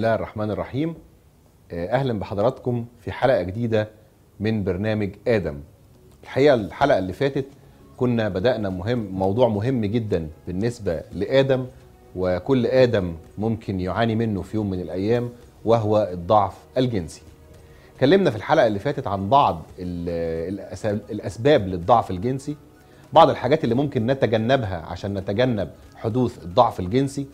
الله الرحمن الرحيم آه، اهلا بحضراتكم في حلقه جديده من برنامج ادم الحقيقه الحلقه اللي فاتت كنا بدانا مهم موضوع مهم جدا بالنسبه لادم وكل ادم ممكن يعاني منه في يوم من الايام وهو الضعف الجنسي اتكلمنا في الحلقه اللي فاتت عن بعض ال- الأس- الاسباب للضعف الجنسي بعض الحاجات اللي ممكن نتجنبها عشان نتجنب حدوث الضعف الجنسي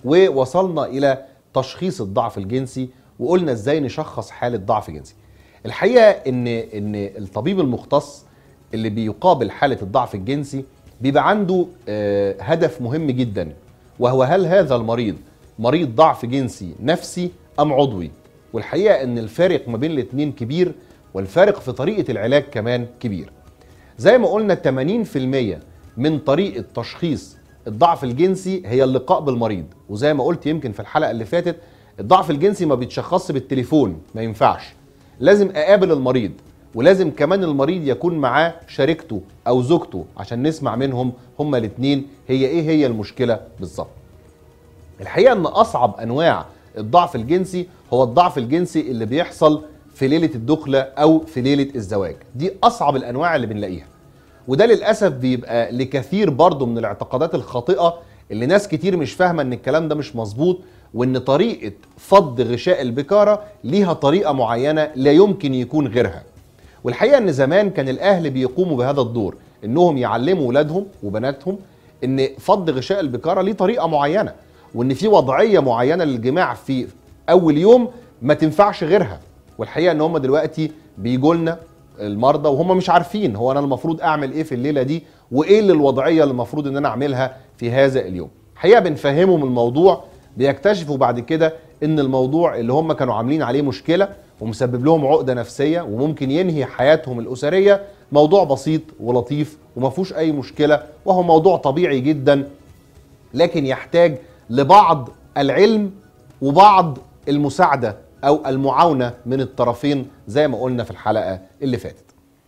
ووصلنا الى تشخيص الضعف الجنسي وقلنا ازاي نشخص حاله ضعف جنسي الحقيقه ان ان الطبيب المختص اللي بيقابل حاله الضعف الجنسي بيبقى عنده آه، هدف مهم جدا وهو هل هذا المريض مريض ضعف جنسي نفسي ام عضوي والحقيقه ان الفارق ما بين الاثنين كبير والفارق في طريقه العلاج كمان كبير زي ما قلنا 80% من طريقه تشخيص الضعف الجنسي هي اللقاء بالمريض وزي ما قلت يمكن في الحلقه اللي فاتت الضعف الجنسي ما بيتشخصش بالتليفون ما ينفعش لازم اقابل المريض ولازم كمان المريض يكون معاه شريكته او زوجته عشان نسمع منهم هما الاثنين هي ايه هي المشكله بالظبط الحقيقه ان اصعب انواع الضعف الجنسي هو الضعف الجنسي اللي بيحصل في ليله الدخله او في ليله الزواج دي اصعب الانواع اللي بنلاقيها وده للاسف بيبقى لكثير برضه من الاعتقادات الخاطئه اللي ناس كتير مش فاهمه ان الكلام ده مش مظبوط وان طريقه فض غشاء البكاره ليها طريقه معينه لا يمكن يكون غيرها والحقيقه ان زمان كان الاهل بيقوموا بهذا الدور انهم يعلموا ولادهم وبناتهم ان فض غشاء البكاره ليه طريقه معينه وان في وضعيه معينه للجماع في اول يوم ما تنفعش غيرها والحقيقه ان هم دلوقتي بيجوا لنا المرضى وهم مش عارفين هو انا المفروض اعمل ايه في الليله دي وايه اللي الوضعيه اللي المفروض ان انا اعملها في هذا اليوم الحقيقه بنفهمهم الموضوع بيكتشفوا بعد كده ان الموضوع اللي هم كانوا عاملين عليه مشكله ومسبب لهم عقده نفسيه وممكن ينهي حياتهم الاسريه موضوع بسيط ولطيف وما فيهوش اي مشكله وهو موضوع طبيعي جدا لكن يحتاج لبعض العلم وبعض المساعده او المعاونه من الطرفين زي ما قلنا في الحلقه اللي فاتت.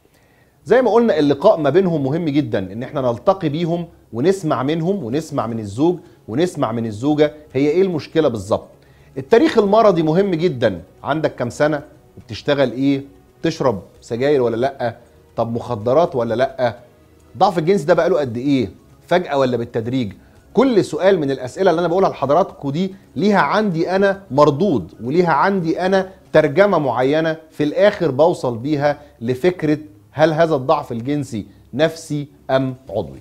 زي ما قلنا اللقاء ما بينهم مهم جدا ان احنا نلتقي بيهم ونسمع منهم ونسمع من الزوج ونسمع من الزوجه هي ايه المشكله بالظبط. التاريخ المرضي مهم جدا عندك كام سنه بتشتغل ايه تشرب سجاير ولا لا طب مخدرات ولا لا ضعف الجنس ده بقاله قد ايه فجاه ولا بالتدريج كل سؤال من الاسئله اللي انا بقولها لحضراتكم دي ليها عندي انا مردود وليها عندي انا ترجمه معينه في الاخر بوصل بيها لفكره هل هذا الضعف الجنسي نفسي ام عضوي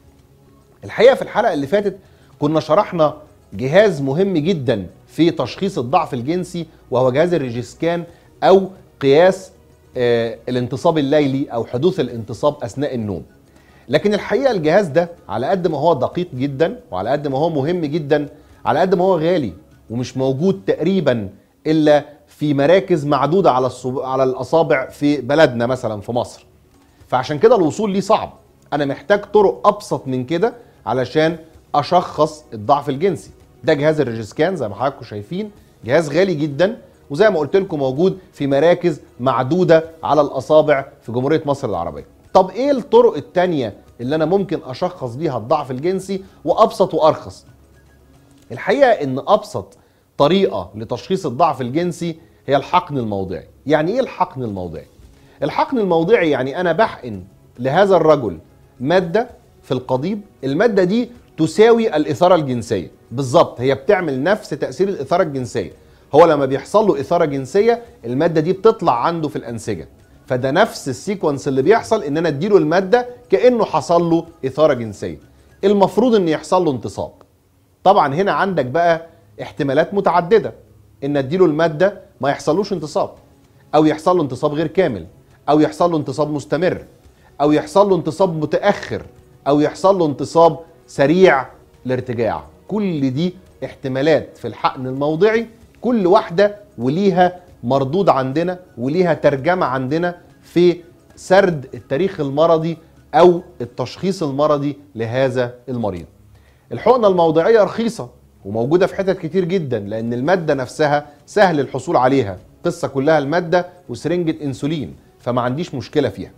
الحقيقه في الحلقه اللي فاتت كنا شرحنا جهاز مهم جدا في تشخيص الضعف الجنسي وهو جهاز الريجسكان او قياس آه الانتصاب الليلي او حدوث الانتصاب اثناء النوم لكن الحقيقه الجهاز ده على قد ما هو دقيق جدا وعلى قد ما هو مهم جدا على قد ما هو غالي ومش موجود تقريبا الا في مراكز معدوده على الصب... على الاصابع في بلدنا مثلا في مصر فعشان كده الوصول ليه صعب انا محتاج طرق ابسط من كده علشان اشخص الضعف الجنسي ده جهاز الريجسكان زي ما حضراتكم شايفين جهاز غالي جدا وزي ما قلت لكم موجود في مراكز معدوده على الاصابع في جمهوريه مصر العربيه طب ايه الطرق التانية اللي انا ممكن اشخص بيها الضعف الجنسي وابسط وارخص الحقيقه ان ابسط طريقه لتشخيص الضعف الجنسي هي الحقن الموضعي يعني ايه الحقن الموضعي الحقن الموضعي يعني انا بحقن لهذا الرجل ماده في القضيب الماده دي تساوي الاثاره الجنسيه بالظبط هي بتعمل نفس تاثير الاثاره الجنسيه هو لما بيحصل له اثاره جنسيه الماده دي بتطلع عنده في الانسجه فده نفس السيكونس اللي بيحصل ان انا اديله الماده كانه حصل له اثاره جنسيه المفروض ان يحصل له انتصاب طبعا هنا عندك بقى احتمالات متعدده ان اديله الماده ما يحصلوش انتصاب او يحصل له انتصاب غير كامل او يحصل له انتصاب مستمر او يحصل له انتصاب متاخر او يحصل له انتصاب سريع الارتجاع كل دي احتمالات في الحقن الموضعي كل واحده وليها مردود عندنا وليها ترجمه عندنا في سرد التاريخ المرضي او التشخيص المرضي لهذا المريض الحقنه الموضعيه رخيصه وموجوده في حتت كتير جدا لان الماده نفسها سهل الحصول عليها قصه كلها الماده وسرنجه انسولين فما عنديش مشكله فيها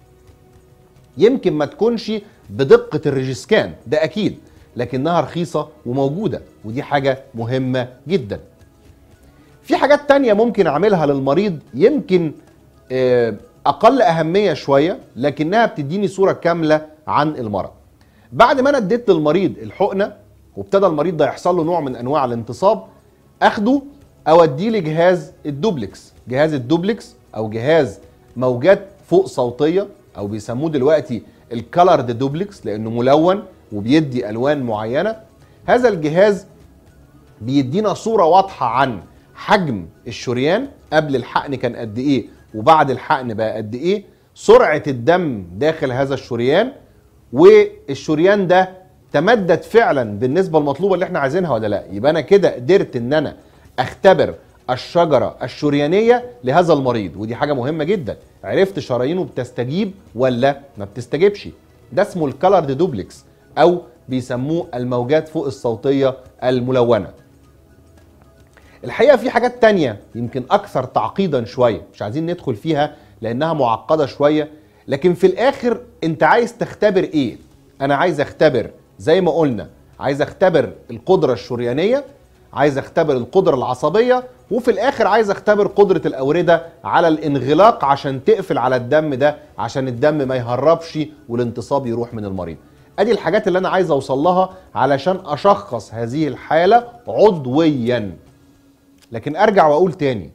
يمكن ما تكونش بدقه الريجسكان ده اكيد لكنها رخيصه وموجوده ودي حاجه مهمه جدا في حاجات تانية ممكن اعملها للمريض يمكن آه، اقل اهميه شويه لكنها بتديني صوره كامله عن المرض بعد ما انا اديت للمريض الحقنه وابتدى المريض ده يحصل له نوع من انواع الانتصاب اخده اوديه لجهاز الدوبلكس جهاز الدوبلكس او جهاز موجات فوق صوتيه او بيسموه دلوقتي الكالرد دوبلكس لانه ملون وبيدي الوان معينه هذا الجهاز بيدينا صوره واضحه عن حجم الشريان قبل الحقن كان قد ايه وبعد الحقن بقى قد ايه سرعه الدم داخل هذا الشريان والشريان ده تمدد فعلا بالنسبه المطلوبه اللي احنا عايزينها ولا لا يبقى انا كده قدرت ان انا اختبر الشجره الشريانيه لهذا المريض ودي حاجه مهمه جدا عرفت شرايينه بتستجيب ولا ما بتستجيبش ده اسمه الكالرد دوبلكس او بيسموه الموجات فوق الصوتيه الملونه الحقيقه في حاجات تانية يمكن اكثر تعقيدا شويه مش عايزين ندخل فيها لانها معقده شويه لكن في الاخر انت عايز تختبر ايه انا عايز اختبر زي ما قلنا عايز اختبر القدره الشريانيه عايز اختبر القدره العصبيه وفي الاخر عايز اختبر قدره الاورده على الانغلاق عشان تقفل على الدم ده عشان الدم ما يهربش والانتصاب يروح من المريض ادي الحاجات اللي انا عايز اوصل لها علشان اشخص هذه الحاله عضويا لكن ارجع واقول تاني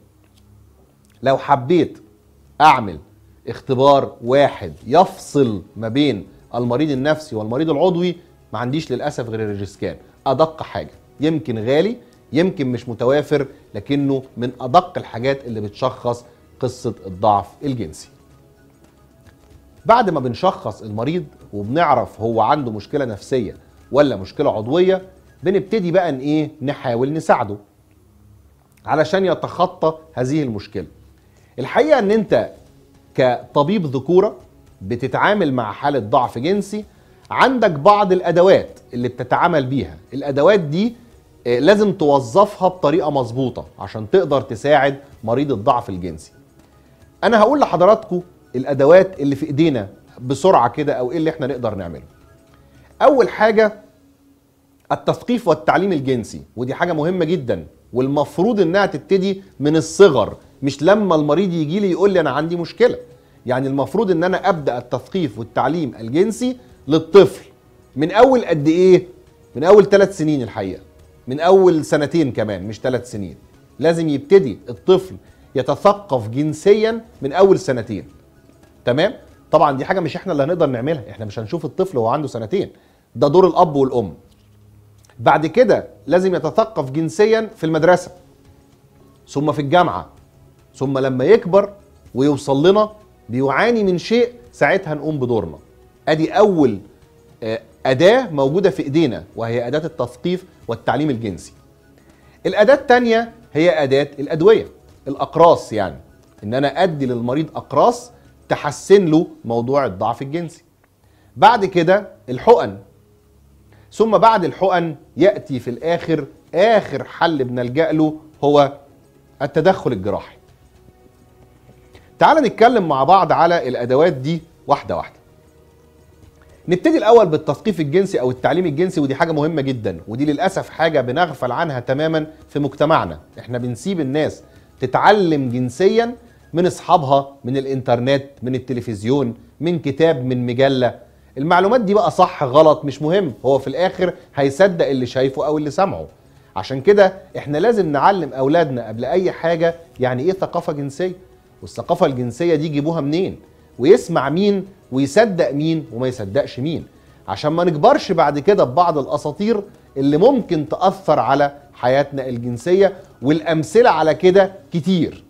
لو حبيت اعمل اختبار واحد يفصل ما بين المريض النفسي والمريض العضوي ما عنديش للاسف غير الريجسكان ادق حاجه يمكن غالي يمكن مش متوافر لكنه من ادق الحاجات اللي بتشخص قصه الضعف الجنسي بعد ما بنشخص المريض وبنعرف هو عنده مشكله نفسيه ولا مشكله عضويه بنبتدي بقى ان ايه نحاول نساعده علشان يتخطى هذه المشكله الحقيقه ان انت كطبيب ذكوره بتتعامل مع حاله ضعف جنسي عندك بعض الادوات اللي بتتعامل بيها الادوات دي آه، لازم توظفها بطريقه مظبوطه عشان تقدر تساعد مريض الضعف الجنسي انا هقول لحضراتكم الادوات اللي في ايدينا بسرعه كده او ايه اللي احنا نقدر نعمله اول حاجه التثقيف والتعليم الجنسي ودي حاجه مهمه جدا والمفروض انها تبتدي من الصغر مش لما المريض يجي لي يقول لي انا عندي مشكله يعني المفروض ان انا ابدا التثقيف والتعليم الجنسي للطفل من اول قد ايه من اول ثلاث سنين الحقيقه من اول سنتين كمان مش ثلاث سنين لازم يبتدي الطفل يتثقف جنسيا من اول سنتين تمام طبعا دي حاجه مش احنا اللي هنقدر نعملها احنا مش هنشوف الطفل وهو عنده سنتين ده دور الاب والام بعد كده لازم يتثقف جنسيا في المدرسه ثم في الجامعه ثم لما يكبر ويوصل لنا بيعاني من شيء ساعتها نقوم بدورنا ادي اول آه، اداه موجوده في ايدينا وهي اداه التثقيف والتعليم الجنسي الاداه الثانيه هي اداه الادويه الاقراص يعني ان انا ادي للمريض اقراص تحسن له موضوع الضعف الجنسي بعد كده الحقن ثم بعد الحقن ياتي في الاخر اخر حل بنلجا له هو التدخل الجراحي تعال نتكلم مع بعض على الادوات دي واحده واحده نبتدي الاول بالتثقيف الجنسي او التعليم الجنسي ودي حاجه مهمه جدا ودي للاسف حاجه بنغفل عنها تماما في مجتمعنا احنا بنسيب الناس تتعلم جنسيا من اصحابها من الانترنت من التلفزيون من كتاب من مجله المعلومات دي بقى صح غلط مش مهم هو في الاخر هيصدق اللي شايفه او اللي سمعه عشان كده احنا لازم نعلم اولادنا قبل اي حاجه يعني ايه ثقافه جنسيه والثقافه الجنسيه دي يجيبوها منين ويسمع مين ويصدق مين وما يصدقش مين عشان ما نكبرش بعد كده ببعض الاساطير اللي ممكن تاثر على حياتنا الجنسيه والامثله على كده كتير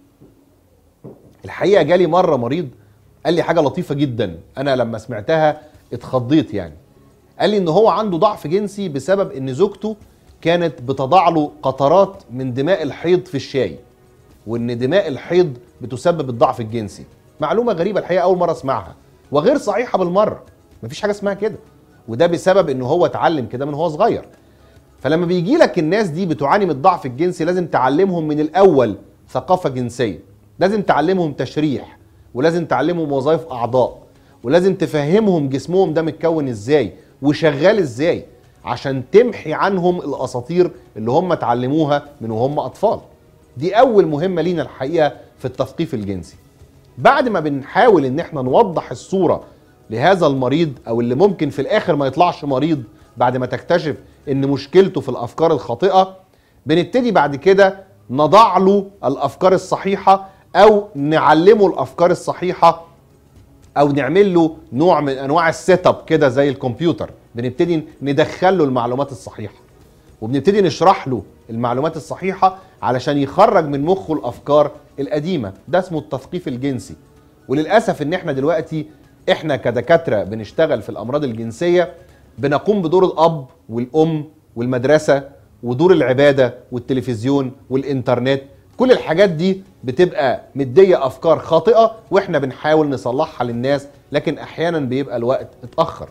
الحقيقه جالي مره مريض قال لي حاجه لطيفه جدا انا لما سمعتها اتخضيت يعني قال لي ان هو عنده ضعف جنسي بسبب ان زوجته كانت بتضع له قطرات من دماء الحيض في الشاي وان دماء الحيض بتسبب الضعف الجنسي معلومه غريبه الحقيقه اول مره اسمعها وغير صحيحه بالمره مفيش حاجه اسمها كده وده بسبب ان هو اتعلم كده من هو صغير فلما بيجي لك الناس دي بتعاني من الضعف الجنسي لازم تعلمهم من الاول ثقافه جنسيه لازم تعلمهم تشريح ولازم تعلمهم وظائف اعضاء ولازم تفهمهم جسمهم ده متكون ازاي وشغال ازاي عشان تمحي عنهم الاساطير اللي هم اتعلموها من وهم اطفال دي اول مهمه لينا الحقيقه في التثقيف الجنسي بعد ما بنحاول ان احنا نوضح الصوره لهذا المريض او اللي ممكن في الاخر ما يطلعش مريض بعد ما تكتشف ان مشكلته في الافكار الخاطئه بنبتدي بعد كده نضع له الافكار الصحيحه او نعلمه الافكار الصحيحه او نعمل له نوع من انواع السيت اب كده زي الكمبيوتر بنبتدي ندخل له المعلومات الصحيحه وبنبتدي نشرح له المعلومات الصحيحه علشان يخرج من مخه الافكار القديمه ده اسمه التثقيف الجنسي وللاسف ان احنا دلوقتي احنا كدكاتره بنشتغل في الامراض الجنسيه بنقوم بدور الاب والام والمدرسه ودور العباده والتلفزيون والانترنت كل الحاجات دي بتبقى مديه افكار خاطئه واحنا بنحاول نصلحها للناس لكن احيانا بيبقى الوقت اتاخر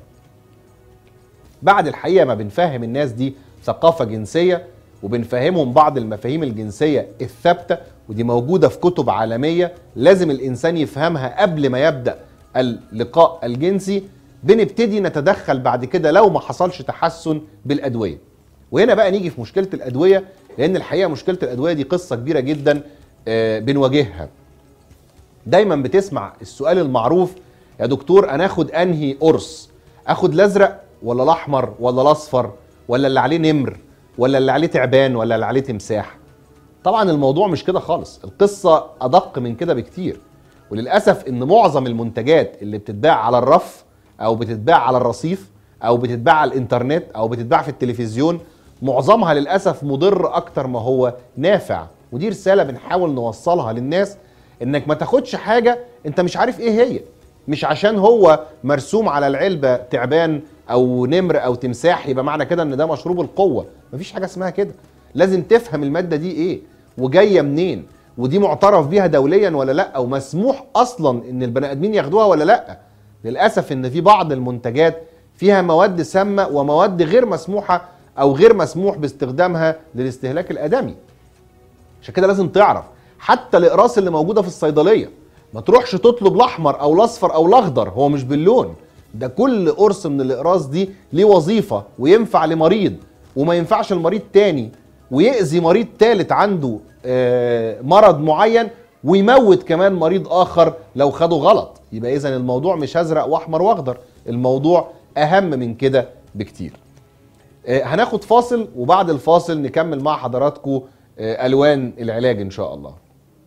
بعد الحقيقه ما بنفهم الناس دي ثقافه جنسيه وبنفهمهم بعض المفاهيم الجنسيه الثابته ودي موجوده في كتب عالميه لازم الانسان يفهمها قبل ما يبدا اللقاء الجنسي بنبتدي نتدخل بعد كده لو ما حصلش تحسن بالادويه وهنا بقى نيجي في مشكله الادويه لان الحقيقه مشكله الادويه دي قصه كبيره جدا آه، بنواجهها دايما بتسمع السؤال المعروف يا دكتور انا اخد انهي قرص اخد الازرق ولا الاحمر ولا الاصفر ولا اللي عليه نمر ولا اللي عليه تعبان ولا اللي عليه تمساح طبعا الموضوع مش كده خالص القصه ادق من كده بكتير وللاسف ان معظم المنتجات اللي بتتباع على الرف او بتتباع على الرصيف او بتتباع على الانترنت او بتتباع في التلفزيون معظمها للاسف مضر اكتر ما هو نافع ودي رساله بنحاول نوصلها للناس انك ما تاخدش حاجه انت مش عارف ايه هي مش عشان هو مرسوم على العلبه تعبان او نمر او تمساح يبقى معنى كده ان ده مشروب القوه مفيش حاجه اسمها كده لازم تفهم الماده دي ايه وجايه منين ودي معترف بيها دوليا ولا لا او مسموح اصلا ان البني ادمين ياخدوها ولا لا للاسف ان في بعض المنتجات فيها مواد سامه ومواد غير مسموحه او غير مسموح باستخدامها للاستهلاك الادمي عشان كده لازم تعرف حتى الاقراص اللي موجوده في الصيدليه ما تروحش تطلب الاحمر او الاصفر او الاخضر هو مش باللون ده كل قرص من الاقراص دي ليه وظيفه وينفع لمريض وما ينفعش لمريض تاني ويأذي مريض تالت عنده آه، مرض معين ويموت كمان مريض اخر لو خده غلط يبقى اذا الموضوع مش ازرق واحمر واخضر الموضوع اهم من كده بكتير آه، هناخد فاصل وبعد الفاصل نكمل مع حضراتكم آه، الوان العلاج ان شاء الله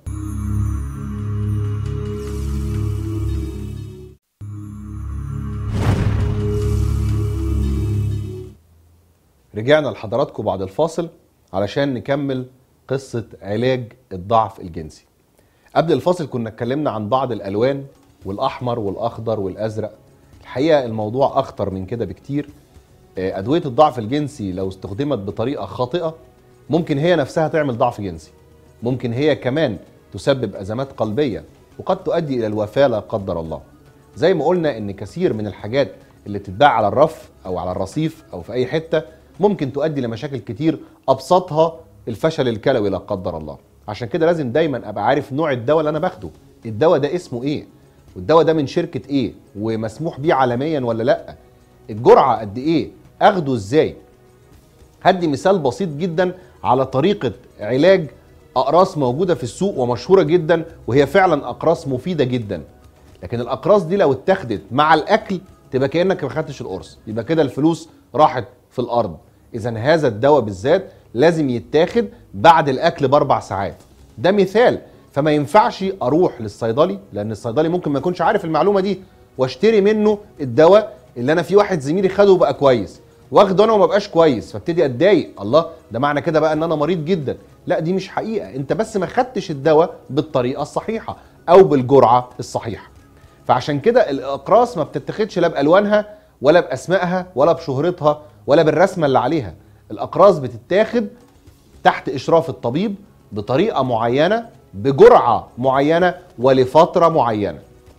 رجعنا لحضراتكم بعد الفاصل علشان نكمل قصة علاج الضعف الجنسي قبل الفاصل كنا اتكلمنا عن بعض الألوان والأحمر والأخضر والأزرق الحقيقة الموضوع أخطر من كده بكتير آه، أدوية الضعف الجنسي لو استخدمت بطريقة خاطئة ممكن هي نفسها تعمل ضعف جنسي ممكن هي كمان تسبب أزمات قلبية وقد تؤدي إلى الوفاة لا قدر الله زي ما قلنا ان كثير من الحاجات اللي بتتباع على الرف او على الرصيف او في اي حته ممكن تؤدي لمشاكل كتير ابسطها الفشل الكلوي لا قدر الله عشان كده لازم دايما ابقى عارف نوع الدواء اللي انا باخده الدواء ده اسمه ايه والدواء ده من شركه ايه ومسموح بيه عالميا ولا لا الجرعه قد ايه اخده ازاي هدي مثال بسيط جدا على طريقه علاج اقراص موجوده في السوق ومشهوره جدا وهي فعلا اقراص مفيده جدا لكن الاقراص دي لو اتاخدت مع الاكل تبقى كانك ما خدتش القرص يبقى كده الفلوس راحت في الارض اذا هذا الدواء بالذات لازم يتاخد بعد الاكل باربع ساعات ده مثال فما ينفعش اروح للصيدلي لان الصيدلي ممكن ما يكونش عارف المعلومه دي واشتري منه الدواء اللي انا في واحد زميلي خده وبقى كويس واخده انا وما بقاش كويس فابتدي اتضايق الله ده معنى كده بقى ان انا مريض جدا لا دي مش حقيقه انت بس ما خدتش الدواء بالطريقه الصحيحه او بالجرعه الصحيحه فعشان كده الاقراص ما بتتاخدش لا بالوانها ولا باسمائها ولا بشهرتها ولا بالرسمه اللي عليها الاقراص بتتاخد تحت اشراف الطبيب بطريقه معينه بجرعه معينه ولفتره معينه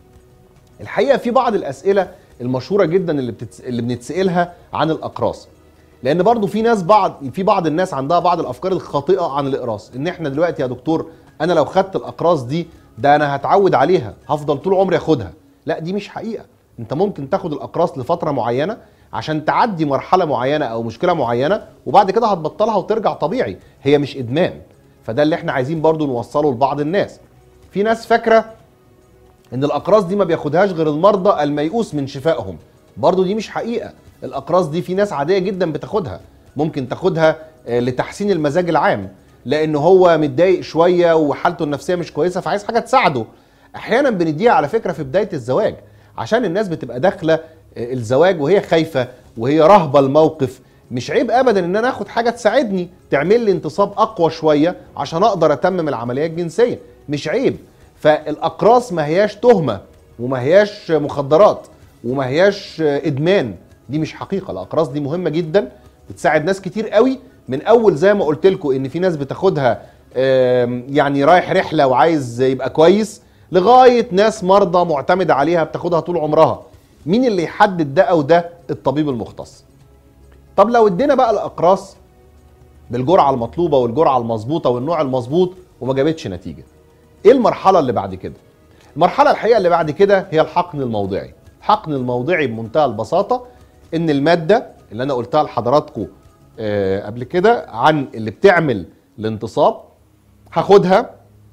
الحقيقه في بعض الاسئله المشهوره جدا اللي بتتس... اللي بنتسالها عن الاقراص لان برضو في ناس بعض في بعض الناس عندها بعض الافكار الخاطئه عن الاقراص ان احنا دلوقتي يا دكتور انا لو خدت الاقراص دي ده انا هتعود عليها هفضل طول عمري اخدها لا دي مش حقيقه انت ممكن تاخد الاقراص لفتره معينه عشان تعدي مرحله معينه او مشكله معينه وبعد كده هتبطلها وترجع طبيعي هي مش ادمان فده اللي احنا عايزين برضو نوصله لبعض الناس في ناس فاكره ان الاقراص دي ما بياخدهاش غير المرضى الميؤوس من شفائهم برضو دي مش حقيقه الاقراص دي في ناس عاديه جدا بتاخدها ممكن تاخدها آه، لتحسين المزاج العام لان هو متضايق شويه وحالته النفسيه مش كويسه فعايز حاجه تساعده احيانا بنديها على فكره في بدايه الزواج عشان الناس بتبقى داخله آه، الزواج وهي خايفه وهي رهبه الموقف مش عيب ابدا ان انا اخد حاجه تساعدني تعمل لي انتصاب اقوى شويه عشان اقدر اتمم العمليه الجنسيه مش عيب فالاقراص ما هياش تهمه وما هياش مخدرات وما هياش ادمان دي مش حقيقه الاقراص دي مهمه جدا بتساعد ناس كتير قوي من اول زي ما قلت لكم ان في ناس بتاخدها آم، يعني رايح رحله وعايز يبقى كويس لغايه ناس مرضى معتمده عليها بتاخدها طول عمرها مين اللي يحدد ده او ده الطبيب المختص طب لو ادينا بقى الاقراص بالجرعه المطلوبه والجرعه المظبوطه والنوع المظبوط وما جابتش نتيجه ايه المرحله اللي بعد كده المرحله الحقيقه اللي بعد كده هي الحقن الموضعي الحقن الموضعي بمنتهى البساطه ان الماده اللي انا قلتها لحضراتكم آه، قبل كده عن اللي بتعمل الانتصاب هاخدها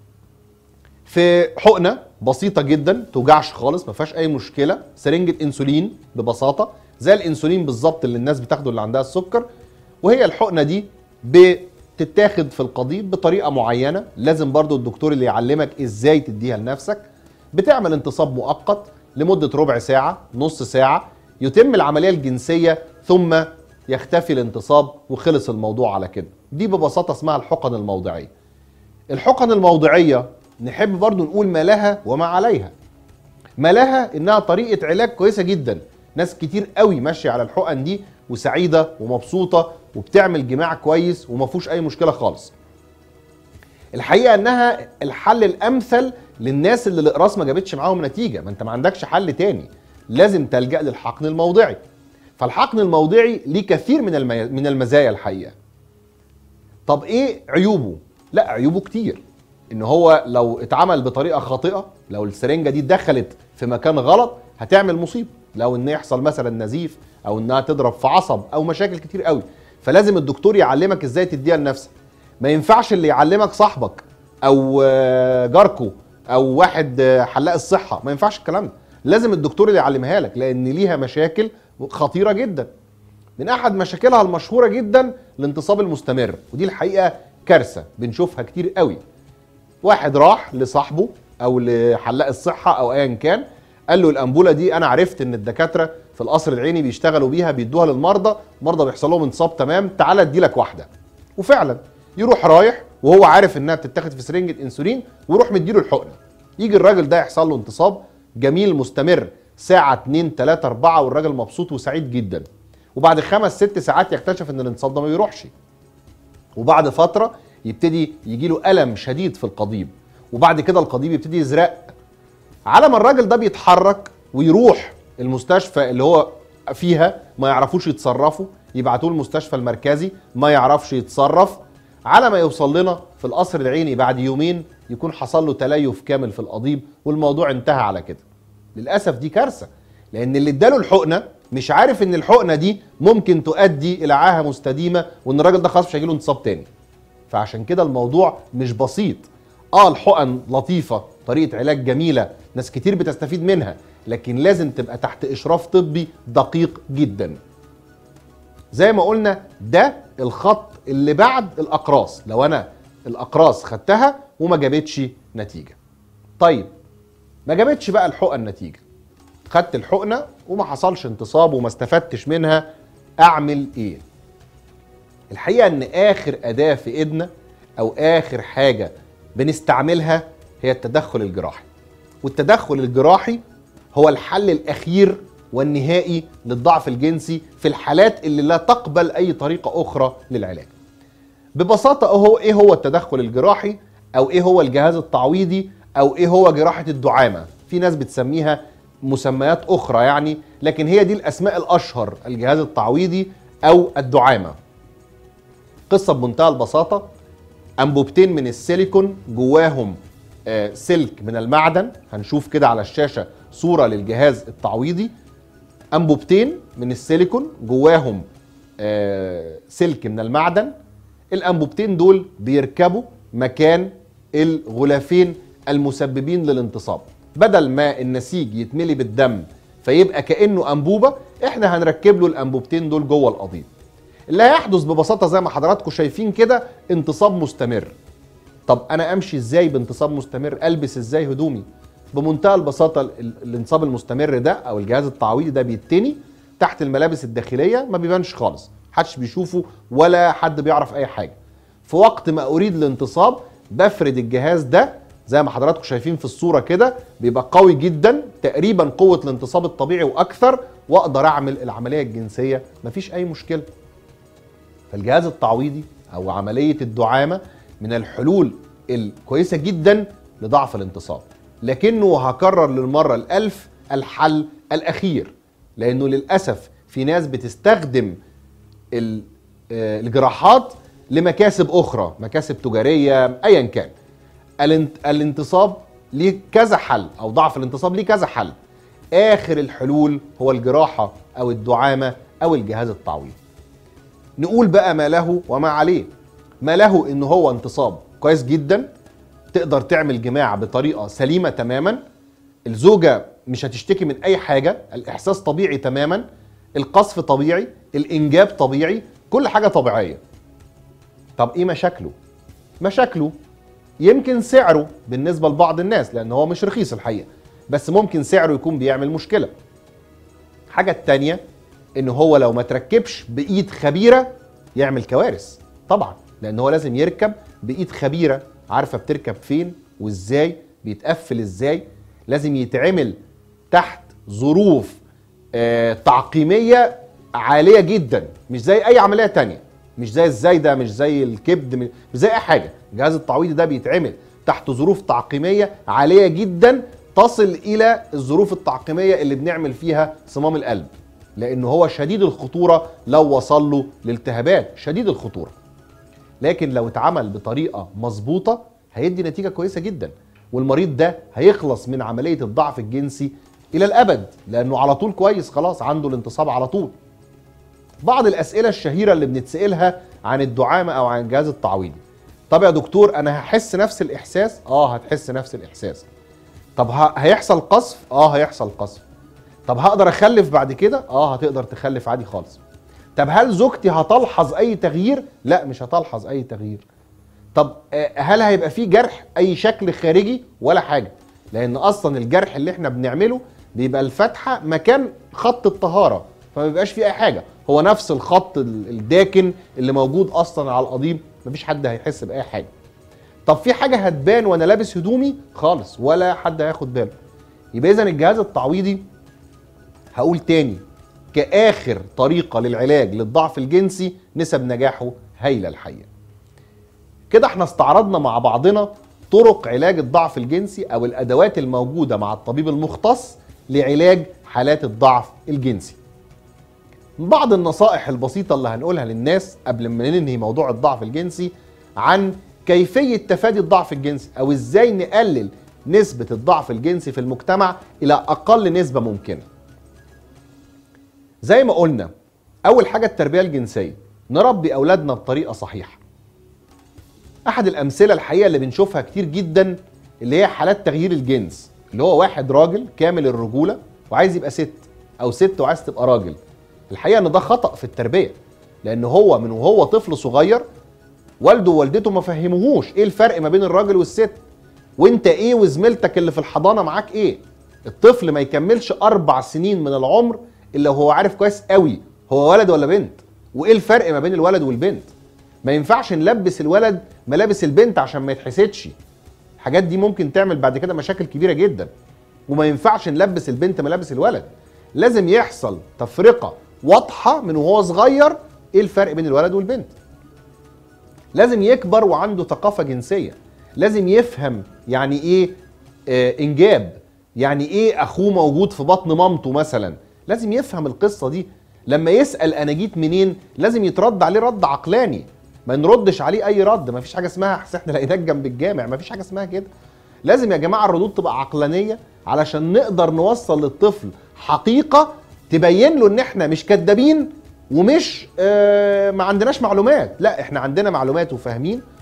في حقنه بسيطه جدا توجعش خالص ما فيهاش اي مشكله سرنجه انسولين ببساطه زي الانسولين بالظبط اللي الناس بتاخده اللي عندها السكر وهي الحقنه دي بتتاخد في القضيب بطريقه معينه لازم برضو الدكتور اللي يعلمك ازاي تديها لنفسك بتعمل انتصاب مؤقت لمده ربع ساعه نص ساعه يتم العمليه الجنسيه ثم يختفي الانتصاب وخلص الموضوع على كده دي ببساطه اسمها الحقن الموضعيه الحقن الموضعيه نحب برضو نقول ما لها وما عليها ما لها انها طريقه علاج كويسه جدا ناس كتير قوي ماشيه على الحقن دي وسعيده ومبسوطه وبتعمل جماع كويس وما فيهوش اي مشكله خالص الحقيقه انها الحل الامثل للناس اللي الاقراص ما جابتش معاهم نتيجه ما انت ما عندكش حل تاني لازم تلجا للحقن الموضعي فالحقن الموضعي ليه كثير من المي... من المزايا الحقيقه طب ايه عيوبه لا عيوبه كتير ان هو لو اتعمل بطريقه خاطئه لو السرنجه دي دخلت في مكان غلط هتعمل مصيبه لو ان يحصل مثلا نزيف او انها تضرب في عصب او مشاكل كتير قوي فلازم الدكتور يعلمك ازاي تديها لنفسك ما ينفعش اللي يعلمك صاحبك او آه، جاركو او واحد آه، حلاق الصحه ما ينفعش الكلام ده لازم الدكتور اللي يعلمها لك لان ليها مشاكل خطيره جدا من احد مشاكلها المشهوره جدا الانتصاب المستمر ودي الحقيقه كارثه بنشوفها كتير قوي واحد راح لصاحبه او لحلاق الصحه او ايا كان قال له الانبوله دي انا عرفت ان الدكاتره في القصر العيني بيشتغلوا بيها بيدوها للمرضى المرضى بيحصل لهم انتصاب تمام تعالى ادي لك واحده وفعلا يروح رايح وهو عارف انها بتتاخد في سرنجه انسولين ويروح مديله الحقنه يجي الراجل ده يحصل له انتصاب جميل مستمر ساعه 2 3 4 والراجل مبسوط وسعيد جدا وبعد خمس ست ساعات يكتشف ان الانتصاب ده ما بيروحش وبعد فتره يبتدي يجي له الم شديد في القضيب وبعد كده القضيب يبتدي يزرق على ما الراجل ده بيتحرك ويروح المستشفى اللي هو فيها ما يعرفوش يتصرفوا يبعتوه المستشفى المركزي ما يعرفش يتصرف على ما يوصل لنا في القصر العيني بعد يومين يكون حصل له تليف كامل في القضيب والموضوع انتهى على كده للاسف دي كارثه لان اللي اداله الحقنه مش عارف ان الحقنه دي ممكن تؤدي الى عاهه مستديمه وان الراجل ده خلاص مش هيجيله انتصاب تاني فعشان كده الموضوع مش بسيط اه الحقن لطيفه طريقه علاج جميله ناس كتير بتستفيد منها لكن لازم تبقى تحت اشراف طبي دقيق جدا زي ما قلنا ده الخط اللي بعد الاقراص لو انا الاقراص خدتها وما جابتش نتيجه طيب ما جابتش بقى الحقن نتيجه خدت الحقنه وما حصلش انتصاب وما استفدتش منها اعمل ايه الحقيقه ان اخر اداه في ايدنا او اخر حاجه بنستعملها هي التدخل الجراحي والتدخل الجراحي هو الحل الاخير والنهائي للضعف الجنسي في الحالات اللي لا تقبل اي طريقه اخرى للعلاج ببساطه اهو ايه هو التدخل الجراحي او ايه هو الجهاز التعويضي او ايه هو جراحه الدعامه في ناس بتسميها مسميات اخرى يعني لكن هي دي الاسماء الاشهر الجهاز التعويضي او الدعامه قصه بمنتهى البساطه انبوبتين من السيليكون جواهم آه، سلك من المعدن هنشوف كده على الشاشه صوره للجهاز التعويضي انبوبتين من السيليكون جواهم آه، سلك من المعدن الانبوبتين دول بيركبوا مكان الغلافين المسببين للانتصاب بدل ما النسيج يتملي بالدم فيبقى كانه انبوبه احنا هنركب له الانبوبتين دول جوه القضيب اللي هيحدث ببساطه زي ما حضراتكم شايفين كده انتصاب مستمر طب انا امشي ازاي بانتصاب مستمر البس ازاي هدومي بمنتهى البساطه ال- ال- الانتصاب المستمر ده او الجهاز التعويضي ده بيتني تحت الملابس الداخليه ما بيبانش خالص محدش بيشوفه ولا حد بيعرف اي حاجه في وقت ما اريد الانتصاب بفرد الجهاز ده زي ما حضراتكم شايفين في الصوره كده بيبقى قوي جدا تقريبا قوه الانتصاب الطبيعي واكثر واقدر اعمل العمليه الجنسيه مفيش اي مشكله فالجهاز التعويضي او عمليه الدعامه من الحلول الكويسه جدا لضعف الانتصاب لكنه هكرر للمره الالف الحل الاخير لانه للاسف في ناس بتستخدم ال- آه، الجراحات لمكاسب اخرى مكاسب تجاريه ايا كان الانت- الانتصاب ليه كذا حل او ضعف الانتصاب ليه كذا حل اخر الحلول هو الجراحه او الدعامه او الجهاز التعويضي نقول بقى ما له وما عليه ما له ان هو انتصاب كويس جدا تقدر تعمل جماع بطريقه سليمه تماما الزوجه مش هتشتكي من اي حاجه الاحساس طبيعي تماما القذف طبيعي الانجاب طبيعي كل حاجه طبيعيه طب ايه مشاكله مشاكله يمكن سعره بالنسبه لبعض الناس لان هو مش رخيص الحقيقه بس ممكن سعره يكون بيعمل مشكله الحاجه التانية ان هو لو ما تركبش بايد خبيره يعمل كوارث طبعا لان هو لازم يركب بايد خبيره عارفه بتركب فين وازاي بيتقفل ازاي لازم يتعمل تحت ظروف آه تعقيميه عاليه جدا مش زي اي عمليه تانية مش زي الزايده مش زي الكبد مش زي اي حاجه الجهاز التعويضي ده بيتعمل تحت ظروف تعقيميه عاليه جدا تصل الى الظروف التعقيميه اللي بنعمل فيها صمام القلب لانه هو شديد الخطوره لو وصل له لالتهابات شديد الخطوره لكن لو اتعمل بطريقه مظبوطه هيدي نتيجه كويسه جدا والمريض ده هيخلص من عمليه الضعف الجنسي الى الابد لانه على طول كويس خلاص عنده الانتصاب على طول بعض الاسئله الشهيره اللي بنتسالها عن الدعامه او عن الجهاز التعويضي طب يا دكتور انا هحس نفس الاحساس اه هتحس نفس الاحساس طب ه- هيحصل قصف اه هيحصل قصف طب هقدر اخلف بعد كده اه هتقدر تخلف عادي خالص طب هل زوجتي هتلحظ اي تغيير لا مش هتلحظ اي تغيير طب آه، هل هيبقى فيه جرح اي شكل خارجي ولا حاجه لان اصلا الجرح اللي احنا بنعمله بيبقى الفتحه مكان خط الطهاره فما بيبقاش فيه اي حاجه هو نفس الخط ال- الداكن اللي موجود اصلا على القضيب مفيش حد هيحس باي حاجه طب في حاجه هتبان وانا لابس هدومي خالص ولا حد هياخد باله يبقى اذا الجهاز التعويضي هقول تاني كآخر طريقة للعلاج للضعف الجنسي نسب نجاحه هايلة الحقيقة كده احنا استعرضنا مع بعضنا طرق علاج الضعف الجنسي او الادوات الموجودة مع الطبيب المختص لعلاج حالات الضعف الجنسي من بعض النصائح البسيطة اللي هنقولها للناس قبل ما ننهي موضوع الضعف الجنسي عن كيفية تفادي الضعف الجنسي او ازاي نقلل نسبة الضعف الجنسي في المجتمع الى اقل نسبة ممكنة زي ما قلنا اول حاجه التربيه الجنسيه نربي اولادنا بطريقه صحيحه احد الامثله الحقيقه اللي بنشوفها كتير جدا اللي هي حالات تغيير الجنس اللي هو واحد راجل كامل الرجوله وعايز يبقى ست او ست وعايز تبقى راجل الحقيقه ان ده خطا في التربيه لان هو من وهو طفل صغير والده ووالدته ما فهموهوش ايه الفرق ما بين الراجل والست وانت ايه وزميلتك اللي في الحضانه معاك ايه الطفل ما يكملش اربع سنين من العمر الا وهو عارف كويس قوي هو ولد ولا بنت وايه الفرق ما بين الولد والبنت ما ينفعش نلبس الولد ملابس البنت عشان ما يتحسدش الحاجات دي ممكن تعمل بعد كده مشاكل كبيره جدا وما ينفعش نلبس البنت ملابس الولد لازم يحصل تفرقه واضحه من وهو صغير ايه الفرق بين الولد والبنت لازم يكبر وعنده ثقافه جنسيه لازم يفهم يعني ايه آه انجاب يعني ايه اخوه موجود في بطن مامته مثلا لازم يفهم القصه دي لما يسال انا جيت منين لازم يترد عليه رد عقلاني ما نردش عليه اي رد ما فيش حاجه اسمها "أصل احنا لقيناك جنب الجامع ما فيش حاجه اسمها كده لازم يا جماعه الردود تبقى عقلانيه علشان نقدر نوصل للطفل حقيقه تبين له ان احنا مش كدابين ومش آه ما عندناش معلومات لا احنا عندنا معلومات وفاهمين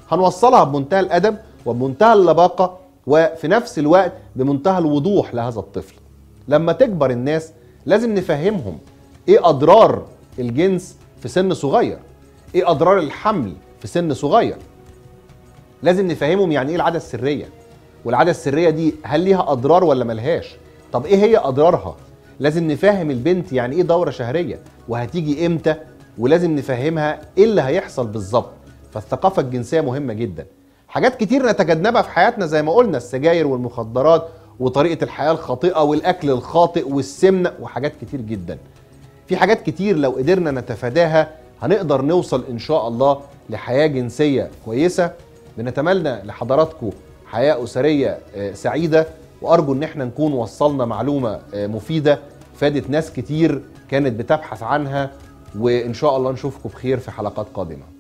هنوصلها بمنتهى الادب وبمنتهى اللباقه وفي نفس الوقت بمنتهى الوضوح لهذا الطفل لما تكبر الناس لازم نفهمهم ايه اضرار الجنس في سن صغير ايه اضرار الحمل في سن صغير لازم نفهمهم يعني ايه العاده السريه والعاده السريه دي هل ليها اضرار ولا ملهاش طب ايه هي اضرارها لازم نفهم البنت يعني ايه دوره شهريه وهتيجي امتى ولازم نفهمها ايه اللي هيحصل بالظبط فالثقافه الجنسيه مهمه جدا حاجات كتير نتجنبها في حياتنا زي ما قلنا السجاير والمخدرات وطريقه الحياه الخاطئه والاكل الخاطئ والسمنه وحاجات كتير جدا في حاجات كتير لو قدرنا نتفاداها هنقدر نوصل ان شاء الله لحياه جنسيه كويسه بنتمنى لحضراتكم حياه اسريه آه، سعيده وارجو ان احنا نكون وصلنا معلومه آه، مفيده فادت ناس كتير كانت بتبحث عنها وان شاء الله نشوفكم بخير في حلقات قادمه